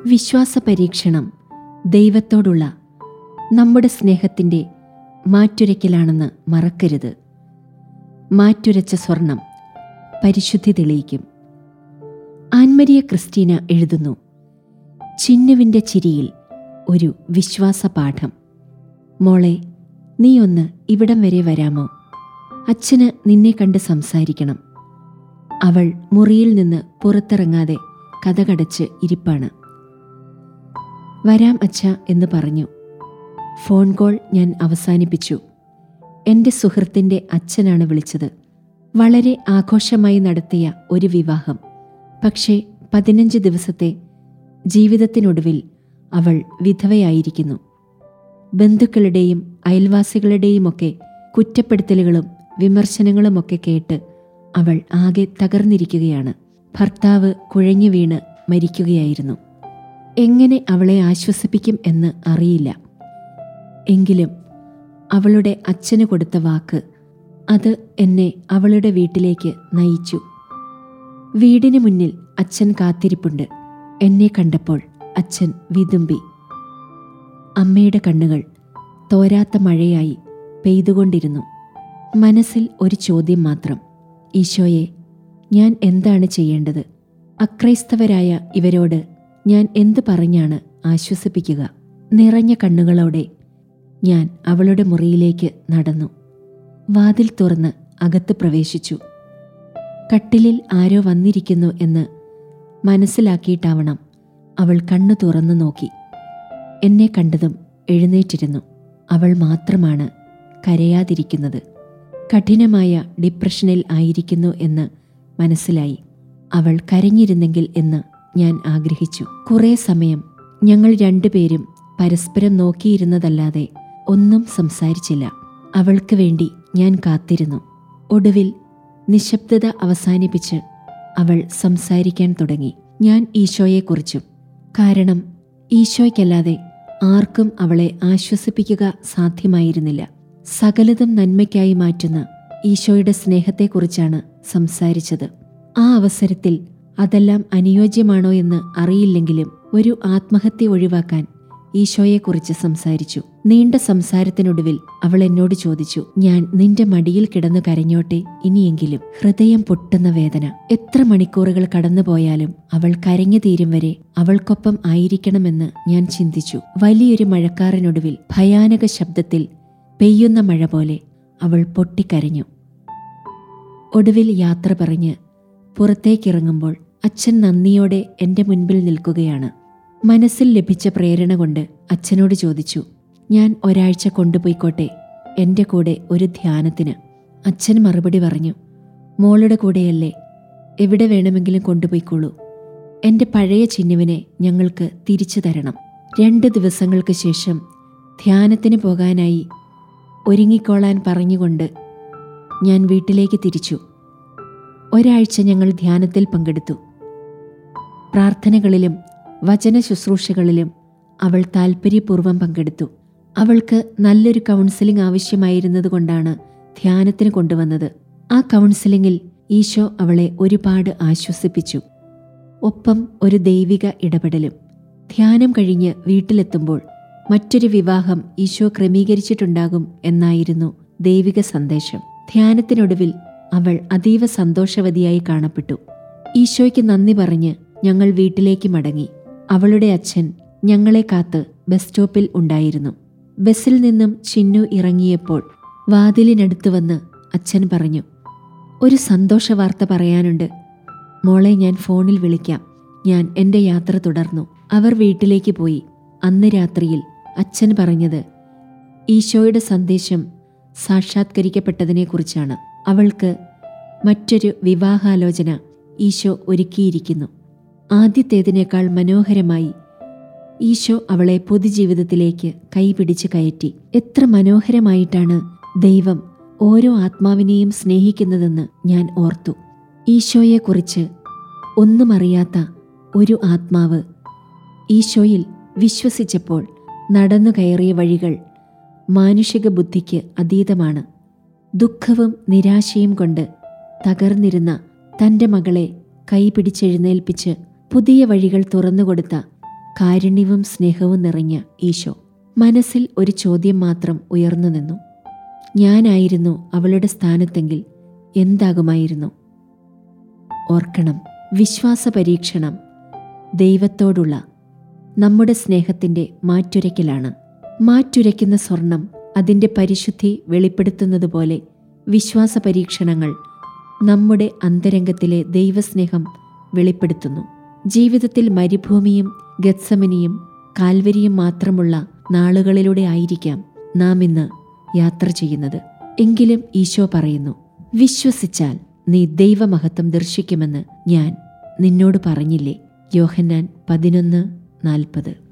വിശ്വാസ പരീക്ഷണം ദൈവത്തോടുള്ള നമ്മുടെ സ്നേഹത്തിൻ്റെ മാറ്റുരയ്ക്കലാണെന്ന് മറക്കരുത് മാറ്റുരച്ച സ്വർണം പരിശുദ്ധി തെളിയിക്കും ആൻമരിയ ക്രിസ്റ്റീന എഴുതുന്നു ചിന്നുവിൻ്റെ ചിരിയിൽ ഒരു വിശ്വാസ പാഠം മോളെ നീ ഒന്ന് ഇവിടം വരെ വരാമോ അച്ഛന് നിന്നെ കണ്ട് സംസാരിക്കണം അവൾ മുറിയിൽ നിന്ന് പുറത്തിറങ്ങാതെ കഥകടച്ച് ഇരിപ്പാണ് വരാം അച്ഛ എന്ന് പറഞ്ഞു ഫോൺ കോൾ ഞാൻ അവസാനിപ്പിച്ചു എൻ്റെ സുഹൃത്തിൻ്റെ അച്ഛനാണ് വിളിച്ചത് വളരെ ആഘോഷമായി നടത്തിയ ഒരു വിവാഹം പക്ഷേ പതിനഞ്ച് ദിവസത്തെ ജീവിതത്തിനൊടുവിൽ അവൾ വിധവയായിരിക്കുന്നു ബന്ധുക്കളുടെയും അയൽവാസികളുടെയുമൊക്കെ കുറ്റപ്പെടുത്തലുകളും വിമർശനങ്ങളുമൊക്കെ കേട്ട് അവൾ ആകെ തകർന്നിരിക്കുകയാണ് ഭർത്താവ് കുഴഞ്ഞു വീണ് മരിക്കുകയായിരുന്നു എങ്ങനെ അവളെ ആശ്വസിപ്പിക്കും എന്ന് അറിയില്ല എങ്കിലും അവളുടെ അച്ഛന് കൊടുത്ത വാക്ക് അത് എന്നെ അവളുടെ വീട്ടിലേക്ക് നയിച്ചു വീടിന് മുന്നിൽ അച്ഛൻ കാത്തിരിപ്പുണ്ട് എന്നെ കണ്ടപ്പോൾ അച്ഛൻ വിതുമ്പി അമ്മയുടെ കണ്ണുകൾ തോരാത്ത മഴയായി പെയ്തുകൊണ്ടിരുന്നു മനസ്സിൽ ഒരു ചോദ്യം മാത്രം ഈശോയെ ഞാൻ എന്താണ് ചെയ്യേണ്ടത് അക്രൈസ്തവരായ ഇവരോട് ഞാൻ എന്തു പറഞ്ഞാണ് ആശ്വസിപ്പിക്കുക നിറഞ്ഞ കണ്ണുകളോടെ ഞാൻ അവളുടെ മുറിയിലേക്ക് നടന്നു വാതിൽ തുറന്ന് അകത്ത് പ്രവേശിച്ചു കട്ടിലിൽ ആരോ വന്നിരിക്കുന്നു എന്ന് മനസ്സിലാക്കിയിട്ടാവണം അവൾ കണ്ണു തുറന്നു നോക്കി എന്നെ കണ്ടതും എഴുന്നേറ്റിരുന്നു അവൾ മാത്രമാണ് കരയാതിരിക്കുന്നത് കഠിനമായ ഡിപ്രഷനിൽ ആയിരിക്കുന്നു എന്ന് മനസ്സിലായി അവൾ കരഞ്ഞിരുന്നെങ്കിൽ എന്ന് ഞാൻ ആഗ്രഹിച്ചു കുറേ സമയം ഞങ്ങൾ രണ്ടുപേരും പരസ്പരം നോക്കിയിരുന്നതല്ലാതെ ഒന്നും സംസാരിച്ചില്ല അവൾക്ക് വേണ്ടി ഞാൻ കാത്തിരുന്നു ഒടുവിൽ നിശബ്ദത അവസാനിപ്പിച്ച് അവൾ സംസാരിക്കാൻ തുടങ്ങി ഞാൻ ഈശോയെക്കുറിച്ചും കാരണം ഈശോയ്ക്കല്ലാതെ ആർക്കും അവളെ ആശ്വസിപ്പിക്കുക സാധ്യമായിരുന്നില്ല സകലതും നന്മയ്ക്കായി മാറ്റുന്ന ഈശോയുടെ സ്നേഹത്തെക്കുറിച്ചാണ് സംസാരിച്ചത് ആ അവസരത്തിൽ അതെല്ലാം അനുയോജ്യമാണോ എന്ന് അറിയില്ലെങ്കിലും ഒരു ആത്മഹത്യ ഒഴിവാക്കാൻ ഈശോയെക്കുറിച്ച് സംസാരിച്ചു നീണ്ട സംസാരത്തിനൊടുവിൽ അവൾ എന്നോട് ചോദിച്ചു ഞാൻ നിന്റെ മടിയിൽ കിടന്നു കരഞ്ഞോട്ടെ ഇനിയെങ്കിലും ഹൃദയം പൊട്ടുന്ന വേദന എത്ര മണിക്കൂറുകൾ കടന്നുപോയാലും അവൾ കരഞ്ഞു തീരും വരെ അവൾക്കൊപ്പം ആയിരിക്കണമെന്ന് ഞാൻ ചിന്തിച്ചു വലിയൊരു മഴക്കാറിനൊടുവിൽ ഭയാനക ശബ്ദത്തിൽ പെയ്യുന്ന മഴ പോലെ അവൾ പൊട്ടിക്കരഞ്ഞു ഒടുവിൽ യാത്ര പറഞ്ഞ് പുറത്തേക്കിറങ്ങുമ്പോൾ അച്ഛൻ നന്ദിയോടെ എന്റെ മുൻപിൽ നിൽക്കുകയാണ് മനസ്സിൽ ലഭിച്ച പ്രേരണ കൊണ്ട് അച്ഛനോട് ചോദിച്ചു ഞാൻ ഒരാഴ്ച കൊണ്ടുപോയിക്കോട്ടെ എൻ്റെ കൂടെ ഒരു ധ്യാനത്തിന് അച്ഛൻ മറുപടി പറഞ്ഞു മോളുടെ കൂടെയല്ലേ എവിടെ വേണമെങ്കിലും കൊണ്ടുപോയിക്കോളൂ എൻ്റെ പഴയ ചിന്നുവിനെ ഞങ്ങൾക്ക് തിരിച്ചു തരണം രണ്ട് ദിവസങ്ങൾക്ക് ശേഷം ധ്യാനത്തിന് പോകാനായി ഒരുങ്ങിക്കോളാൻ പറഞ്ഞുകൊണ്ട് ഞാൻ വീട്ടിലേക്ക് തിരിച്ചു ഒരാഴ്ച ഞങ്ങൾ ധ്യാനത്തിൽ പങ്കെടുത്തു പ്രാർത്ഥനകളിലും വചന ശുശ്രൂഷകളിലും അവൾ താൽപ്പര്യപൂർവ്വം പങ്കെടുത്തു അവൾക്ക് നല്ലൊരു കൗൺസിലിംഗ് ആവശ്യമായിരുന്നതുകൊണ്ടാണ് ധ്യാനത്തിന് കൊണ്ടുവന്നത് ആ കൗൺസിലിംഗിൽ ഈശോ അവളെ ഒരുപാട് ആശ്വസിപ്പിച്ചു ഒപ്പം ഒരു ദൈവിക ഇടപെടലും ധ്യാനം കഴിഞ്ഞ് വീട്ടിലെത്തുമ്പോൾ മറ്റൊരു വിവാഹം ഈശോ ക്രമീകരിച്ചിട്ടുണ്ടാകും എന്നായിരുന്നു ദൈവിക സന്ദേശം ധ്യാനത്തിനൊടുവിൽ അവൾ അതീവ സന്തോഷവതിയായി കാണപ്പെട്ടു ഈശോയ്ക്ക് നന്ദി പറഞ്ഞ് ഞങ്ങൾ വീട്ടിലേക്ക് മടങ്ങി അവളുടെ അച്ഛൻ ഞങ്ങളെ കാത്ത് ബസ് സ്റ്റോപ്പിൽ ഉണ്ടായിരുന്നു ബസ്സിൽ നിന്നും ചിന്നു ഇറങ്ങിയപ്പോൾ വാതിലിനടുത്ത് വന്ന് അച്ഛൻ പറഞ്ഞു ഒരു സന്തോഷ വാർത്ത പറയാനുണ്ട് മോളെ ഞാൻ ഫോണിൽ വിളിക്കാം ഞാൻ എൻ്റെ യാത്ര തുടർന്നു അവർ വീട്ടിലേക്ക് പോയി അന്ന് രാത്രിയിൽ അച്ഛൻ പറഞ്ഞത് ഈശോയുടെ സന്ദേശം സാക്ഷാത്കരിക്കപ്പെട്ടതിനെക്കുറിച്ചാണ് അവൾക്ക് മറ്റൊരു വിവാഹാലോചന ഈശോ ഒരുക്കിയിരിക്കുന്നു ആദ്യത്തേതിനേക്കാൾ മനോഹരമായി ഈശോ അവളെ പൊതുജീവിതത്തിലേക്ക് കൈപിടിച്ച് കയറ്റി എത്ര മനോഹരമായിട്ടാണ് ദൈവം ഓരോ ആത്മാവിനെയും സ്നേഹിക്കുന്നതെന്ന് ഞാൻ ഓർത്തു ഈശോയെക്കുറിച്ച് ഒന്നും അറിയാത്ത ഒരു ആത്മാവ് ഈശോയിൽ വിശ്വസിച്ചപ്പോൾ നടന്നു കയറിയ വഴികൾ മാനുഷിക ബുദ്ധിക്ക് അതീതമാണ് ദുഃഖവും നിരാശയും കൊണ്ട് തകർന്നിരുന്ന തൻ്റെ മകളെ കൈപിടിച്ചെഴുന്നേൽപ്പിച്ച് പുതിയ വഴികൾ തുറന്നുകൊടുത്ത കാരുണ്യവും സ്നേഹവും നിറഞ്ഞ ഈശോ മനസ്സിൽ ഒരു ചോദ്യം മാത്രം ഉയർന്നു നിന്നു ഞാനായിരുന്നു അവളുടെ സ്ഥാനത്തെങ്കിൽ എന്താകുമായിരുന്നു ഓർക്കണം വിശ്വാസ പരീക്ഷണം ദൈവത്തോടുള്ള നമ്മുടെ സ്നേഹത്തിൻ്റെ മാറ്റുരയ്ക്കലാണ് മാറ്റുരയ്ക്കുന്ന സ്വർണം അതിൻ്റെ പരിശുദ്ധി വെളിപ്പെടുത്തുന്നതുപോലെ വിശ്വാസ പരീക്ഷണങ്ങൾ നമ്മുടെ അന്തരംഗത്തിലെ ദൈവസ്നേഹം വെളിപ്പെടുത്തുന്നു ജീവിതത്തിൽ മരുഭൂമിയും ഗത്സമനിയും കാൽവരിയും മാത്രമുള്ള നാളുകളിലൂടെ ആയിരിക്കാം നാം ഇന്ന് യാത്ര ചെയ്യുന്നത് എങ്കിലും ഈശോ പറയുന്നു വിശ്വസിച്ചാൽ നീ ദൈവമഹത്വം ദർശിക്കുമെന്ന് ഞാൻ നിന്നോട് പറഞ്ഞില്ലേ യോഹന്നാൻ പതിനൊന്ന് നാൽപ്പത്